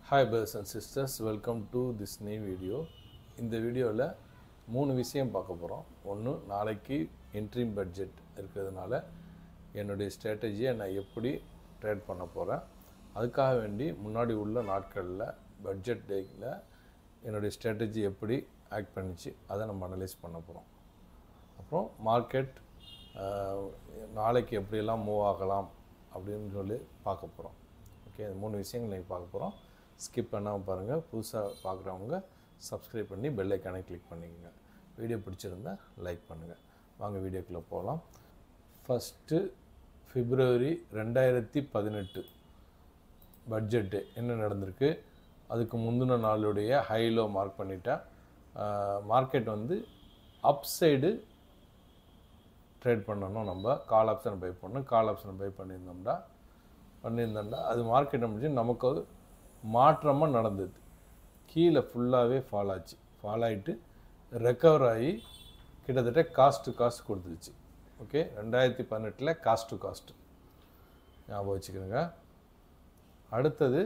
hi brothers and sisters welcome to this new video இந்த வீடியோவில் மூணு விஷயம் பார்க்க போகிறோம் ஒன்று நாளைக்கு இன்ட்ரீம் பட்ஜெட் இருக்கிறதுனால என்னுடைய ஸ்ட்ராட்டஜியை நான் எப்படி ட்ரேட் பண்ண போகிறேன் அதுக்காக வேண்டி முன்னாடி உள்ள நாட்களில் பட்ஜெட் டேக்கில் என்னுடைய ஸ்ட்ராட்டஜி எப்படி ஆக்ட் பண்ணிச்சு அதை நம்ம அனலைஸ் பண்ண போகிறோம் அப்புறம் மார்க்கெட் நாளைக்கு எப்படியெல்லாம் மூவ் ஆகலாம் அப்படின்னு சொல்லி பார்க்க போகிறோம் ஓகே இந்த மூணு விஷயங்கள் நீங்கள் பார்க்க போகிறோம் ஸ்கிப் பண்ணாமல் பாருங்கள் புதுசாக பார்க்குறவங்க சப்ஸ்கிரைப் பண்ணி பெல் ஐக்கானை கிளிக் பண்ணிக்கோங்க வீடியோ பிடிச்சிருந்தா லைக் பண்ணுங்கள் வாங்க வீடியோக்குள்ளே போகலாம் ஃபஸ்ட்டு பிப்ரவரி ரெண்டாயிரத்தி பதினெட்டு பட்ஜெட்டு என்ன நடந்திருக்கு அதுக்கு முந்தின நாளுடைய ஹைலோ மார்க் பண்ணிட்டேன் மார்க்கெட் வந்து அப் சைடு ட்ரேட் பண்ணணும் நம்ம கால் ஆப்ஷனை பை பண்ணணும் கால் ஆப்ஷனை பை பண்ணியிருந்தோம்னா பண்ணியிருந்தோம்னா அது மார்க்கெட்டை முடிச்சு நமக்கு அது மாற்றமாக நடந்தது கீழே ஃபுல்லாகவே ஃபால் ஆச்சு ஃபால் ஆகிட்டு ரெக்கவர் ஆகி கிட்டத்தட்ட காஸ்ட் டு காஸ்ட் கொடுத்துருச்சு ஓகே ரெண்டாயிரத்தி பதினெட்டில் காஸ்ட் டு காஸ்ட் ஞாபகம் வச்சுக்கிறோங்க அடுத்தது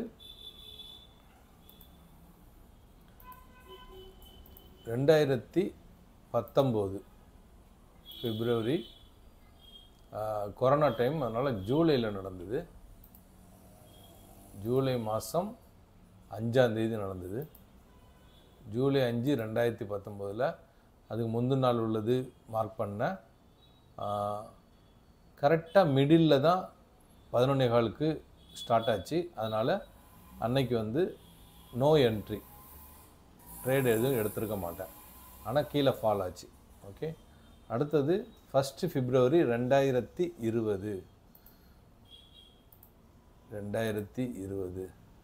ரெண்டாயிரத்தி பத்தொம்போது பிப்ரவரி கொரோனா டைம் அதனால் ஜூலையில் நடந்தது ஜூலை மாதம் அஞ்சாந்தேதி நடந்தது ஜூலை அஞ்சு ரெண்டாயிரத்தி பத்தொம்போதில் அதுக்கு முந்தின நாள் உள்ளது மார்க் பண்ணேன் கரெக்டாக மிடில் தான் பதினொன்னே காலுக்கு ஸ்டார்ட் ஆச்சு அதனால் அன்னைக்கு வந்து நோ என்ட்ரி ட்ரேட் எதுவும் எடுத்திருக்க மாட்டேன் ஆனால் கீழே ஃபால் ஆச்சு ஓகே அடுத்தது ஃபஸ்ட்டு பிப்ரவரி ரெண்டாயிரத்தி இருபது ரெண்டாயிரத்தி இருபது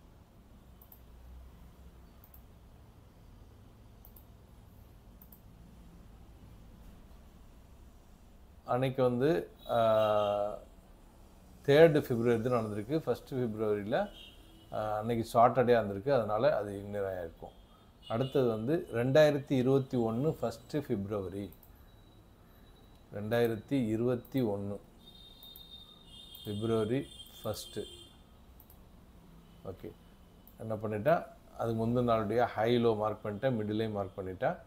அன்னைக்கு வந்து தேர்டு பிப்ரவரி தான் நடந்திருக்கு ஃபஸ்ட்டு பிப்ரவரியில் அன்னைக்கு சாட்டர்டே இருந்திருக்கு அதனால் அது இக்னேர் ஆகிருக்கும் அடுத்தது வந்து ரெண்டாயிரத்தி இருபத்தி ஒன்று ஃபஸ்ட்டு பிப்ரவரி ரெண்டாயிரத்தி இருபத்தி ஒன்று பிப்ரவரி ஃபஸ்ட்டு ஓகே என்ன பண்ணிட்டேன் அதுக்கு முந்தின நாளுடைய ஹைலோ மார்க் பண்ணிட்டேன் மிடிலையும் மார்க் பண்ணிட்டேன்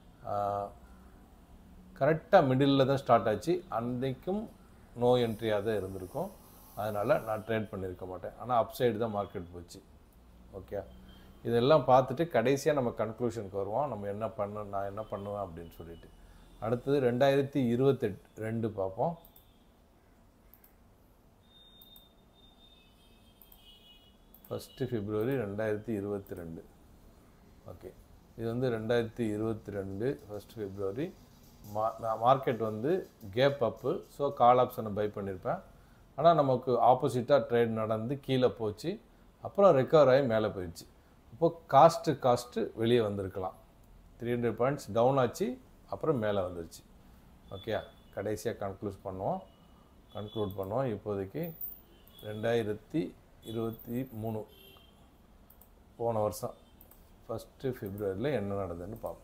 கரெக்டாக மிடில் தான் ஸ்டார்ட் ஆச்சு அன்றைக்கும் நோ என்ட்ரியாக தான் இருந்திருக்கும் அதனால் நான் ட்ரேட் பண்ணியிருக்க மாட்டேன் ஆனால் அப் சைடு தான் மார்க்கெட் போச்சு ஓகே இதெல்லாம் பார்த்துட்டு கடைசியாக நம்ம கன்க்ளூஷனுக்கு வருவோம் நம்ம என்ன பண்ண நான் என்ன பண்ணுவேன் அப்படின்னு சொல்லிட்டு அடுத்தது ரெண்டாயிரத்தி இருபத்தெட்டு ரெண்டு பார்ப்போம் ஃபஸ்ட்டு பிப்ரவரி ரெண்டாயிரத்தி இருபத்தி ரெண்டு ஓகே இது வந்து ரெண்டாயிரத்தி இருபத்தி ரெண்டு ஃபஸ்ட் பிப்ரவரி மா மார்க்கெட் வந்து கேப் அப்பு ஸோ கால் ஆப்ஷனை பை பண்ணியிருப்பேன் ஆனால் நமக்கு ஆப்போசிட்டாக ட்ரேட் நடந்து கீழே போச்சு அப்புறம் ரெக்கவர் ஆகி மேலே போயிடுச்சு அப்போது காஸ்ட்டு காஸ்ட்டு வெளியே வந்திருக்கலாம் த்ரீ ஹண்ட்ரட் பாயிண்ட்ஸ் டவுன் ஆச்சு அப்புறம் மேலே வந்துருச்சு ஓகே கடைசியாக கன்க்ளூஸ் பண்ணுவோம் கன்க்ளூட் பண்ணுவோம் இப்போதைக்கு ரெண்டாயிரத்தி இருபத்தி மூணு போன வருஷம் ஃபஸ்ட்டு பிப்ரவரியில் என்ன நடந்ததுன்னு பார்ப்போம்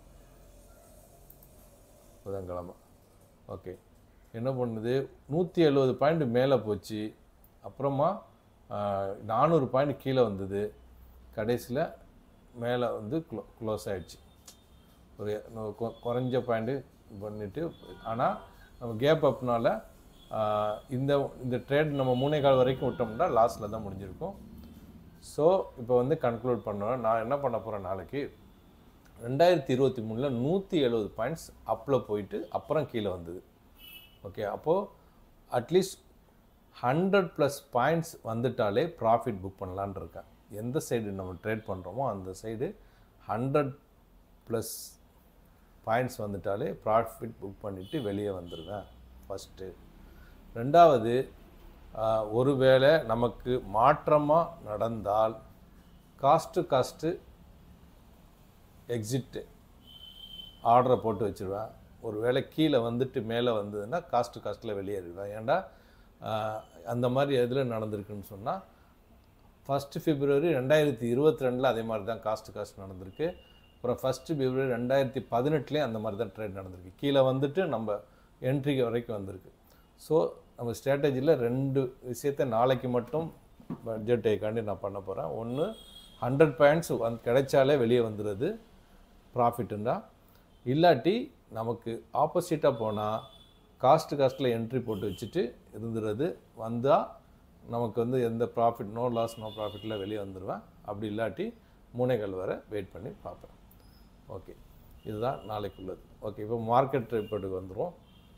புதன்கிழமை ஓகே என்ன பண்ணுது நூற்றி எழுபது பாயிண்ட் மேலே போச்சு அப்புறமா நானூறு பாயிண்ட் கீழே வந்தது கடைசியில் மேலே வந்து க்ளோ க்ளோஸ் ஆகிடுச்சு ஒரு குறைஞ்ச பாயிண்ட்டு பண்ணிவிட்டு ஆனால் நம்ம கேப் அப்னால இந்த இந்த ட்ரேட் நம்ம மூணே கால் வரைக்கும் விட்டோம்னா லாஸில் தான் முடிஞ்சிருக்கும் ஸோ இப்போ வந்து கன்க்ளூட் பண்ணுவேன் நான் என்ன பண்ண போகிறேன் நாளைக்கு ரெண்டாயிரத்தி இருபத்தி மூணில் நூற்றி எழுபது பாயிண்ட்ஸ் அப்பில் போயிட்டு அப்புறம் கீழே வந்தது ஓகே அப்போது அட்லீஸ்ட் ஹண்ட்ரட் ப்ளஸ் பாயிண்ட்ஸ் வந்துட்டாலே ப்ராஃபிட் புக் பண்ணலான் இருக்கேன் எந்த சைடு நம்ம ட்ரேட் பண்ணுறோமோ அந்த சைடு ஹண்ட்ரட் ப்ளஸ் பாயிண்ட்ஸ் வந்துட்டாலே ப்ராஃபிட் புக் பண்ணிவிட்டு வெளியே வந்துடுவேன் ஃபஸ்ட்டு ரெண்டாவது ஒருவேளை நமக்கு மாற்றமாக நடந்தால் காஸ்ட்டு காஸ்ட்டு எக்ஸிட்டு ஆர்டரை போட்டு வச்சுருவேன் ஒரு வேளை கீழே வந்துட்டு மேலே வந்ததுன்னா காஸ்ட்டு காஸ்ட்டில் வெளியேறிடுவேன் ஏன்டா அந்த மாதிரி எதில் நடந்திருக்குன்னு சொன்னால் ஃபஸ்ட்டு பிப்ரவரி ரெண்டாயிரத்தி இருபத்தி ரெண்டில் அதே மாதிரி தான் காஸ்ட்டு காஸ்ட் நடந்திருக்கு அப்புறம் ஃபஸ்ட்டு பிப்ரவரி ரெண்டாயிரத்தி பதினெட்டுலேயும் அந்த மாதிரி தான் ட்ரேட் நடந்திருக்கு கீழே வந்துட்டு நம்ம என்ட்ரிக்கு வரைக்கும் வந்திருக்கு ஸோ நம்ம ஸ்ட்ராட்டஜியில் ரெண்டு விஷயத்த நாளைக்கு மட்டும் பட்ஜெட் டேக்காண்டி நான் பண்ண போகிறேன் ஒன்று ஹண்ட்ரட் பாயிண்ட்ஸ் வந் கிடைச்சாலே வெளியே வந்துடுது ப்ராஃபிட்டுண்டா இல்லாட்டி நமக்கு ஆப்போசிட்டாக போனால் காஸ்ட் காஸ்ட்டில் என்ட்ரி போட்டு வச்சுட்டு இருந்துறது வந்தால் நமக்கு வந்து எந்த ப்ராஃபிட் நோ லாஸ் நோ ப்ராஃபிட்டில் வெளியே வந்துடுவேன் அப்படி இல்லாட்டி மூனைகள் வரை வெயிட் பண்ணி பார்ப்பேன் ஓகே இதுதான் நாளைக்கு உள்ளது ஓகே இப்போ மார்க்கெட் ரிப்போர்ட்டுக்கு வந்துடுவோம்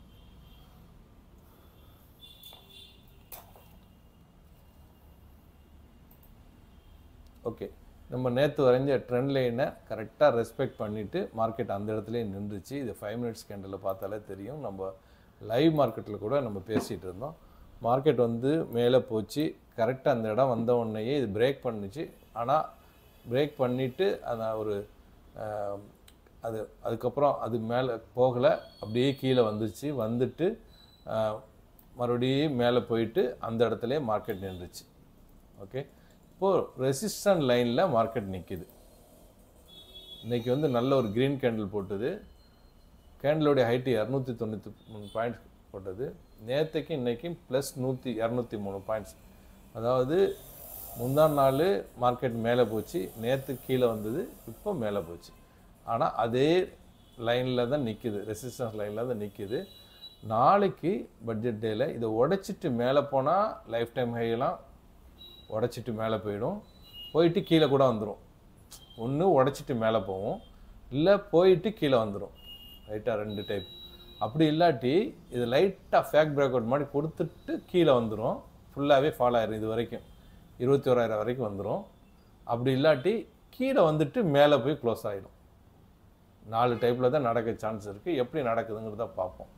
ஓகே நம்ம நேற்று வரைஞ்ச ட்ரெண்ட் லைனை கரெக்டாக ரெஸ்பெக்ட் பண்ணிவிட்டு மார்க்கெட் அந்த இடத்துலயே நின்றுச்சு இது ஃபைவ் மினிட்ஸ் கேண்டில் பார்த்தாலே தெரியும் நம்ம லைவ் மார்க்கெட்டில் கூட நம்ம பேசிகிட்டு இருந்தோம் மார்க்கெட் வந்து மேலே போச்சு கரெக்டாக அந்த இடம் வந்த உடனேயே இது பிரேக் பண்ணுச்சு ஆனால் பிரேக் பண்ணிவிட்டு அந்த ஒரு ஆஹ், அது அதுக்கப்புறம் அது மேலே போகலை அப்படியே கீழே வந்துச்சு வந்துட்டு ஆஹ், மறுபடியும் மேலே போயிட்டு அந்த இடத்துலயே மார்க்கெட் நின்றுச்சு ஓகே இப்போது ரெசிஸ்டன்ட் லைனில் மார்க்கெட் நிற்கிது இன்னைக்கு வந்து நல்ல ஒரு க்ரீன் கேண்டில் போட்டது கேண்டிலோடைய ஹைட்டு இரநூத்தி தொண்ணூற்றி மூணு பாயிண்ட்ஸ் போட்டது நேற்றுக்கு இன்னைக்கும் ப்ளஸ் நூற்றி இரநூத்தி மூணு பாயிண்ட்ஸ் அதாவது முந்தா நாள் மார்க்கெட் மேலே போச்சு நேற்று கீழே வந்தது இப்போ மேலே போச்சு ஆனால் அதே லைனில் தான் நிற்கிது ரெசிஸ்டன்ஸ் லைனில் தான் நிற்கிது நாளைக்கு பட்ஜெட் டேயில் இதை உடைச்சிட்டு மேலே போனால் லைஃப் டைம் ஹையெல்லாம் உடைச்சிட்டு மேலே போயிடும் போயிட்டு கீழே கூட வந்துடும் ஒன்று உடைச்சிட்டு மேலே போகும் இல்லை போயிட்டு கீழே வந்துடும் ரைட்டாக ரெண்டு டைப் அப்படி இல்லாட்டி இது லைட்டாக ஃபேக் பிரேக் அவுட் மாதிரி கொடுத்துட்டு கீழே வந்துடும் ஃபுல்லாகவே ஃபாலோ ஆயிரும் இது வரைக்கும் இருபத்தி ஓராயிரம் வரைக்கும் வந்துடும் அப்படி இல்லாட்டி கீழே வந்துட்டு மேலே போய் க்ளோஸ் ஆகிடும் நாலு டைப்பில் தான் நடக்க சான்ஸ் இருக்குது எப்படி நடக்குதுங்கிறத பார்ப்போம்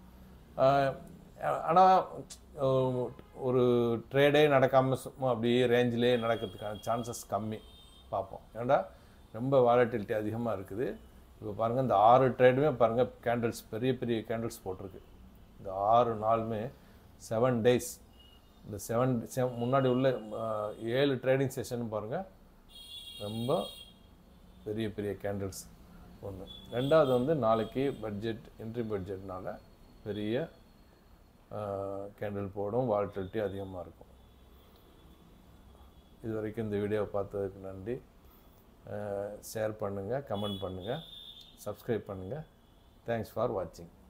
ஆனால் ஒரு ட்ரேடே நடக்காமல் சும்மா அப்படியே ரேஞ்சிலே நடக்கிறதுக்கான சான்சஸ் கம்மி பார்ப்போம் ஏன்டா ரொம்ப வாலட்டிலிட்டி அதிகமாக இருக்குது இப்போ பாருங்கள் இந்த ஆறு ட்ரேடுமே பாருங்கள் கேண்டில்ஸ் பெரிய பெரிய கேண்டில்ஸ் போட்டிருக்கு இந்த ஆறு நாளுமே செவன் டேஸ் இந்த செவன் முன்னாடி உள்ள அஹ், ஏழு ட்ரேடிங் செஷன் பாருங்கள் ரொம்ப பெரிய பெரிய கேண்டில்ஸ் ஒன்று ரெண்டாவது வந்து நாளைக்கு பட்ஜெட் என்ட்ரி பட்ஜெட்னால பெரிய கேண்டில் போடும் வால்டிலிட்டி அதிகமாக இருக்கும் இது வரைக்கும் இந்த வீடியோவை பார்த்ததுக்கு நன்றி ஷேர் பண்ணுங்கள் கமெண்ட் பண்ணுங்கள் சப்ஸ்கிரைப் பண்ணுங்கள் தேங்க்ஸ் ஃபார் வாட்சிங்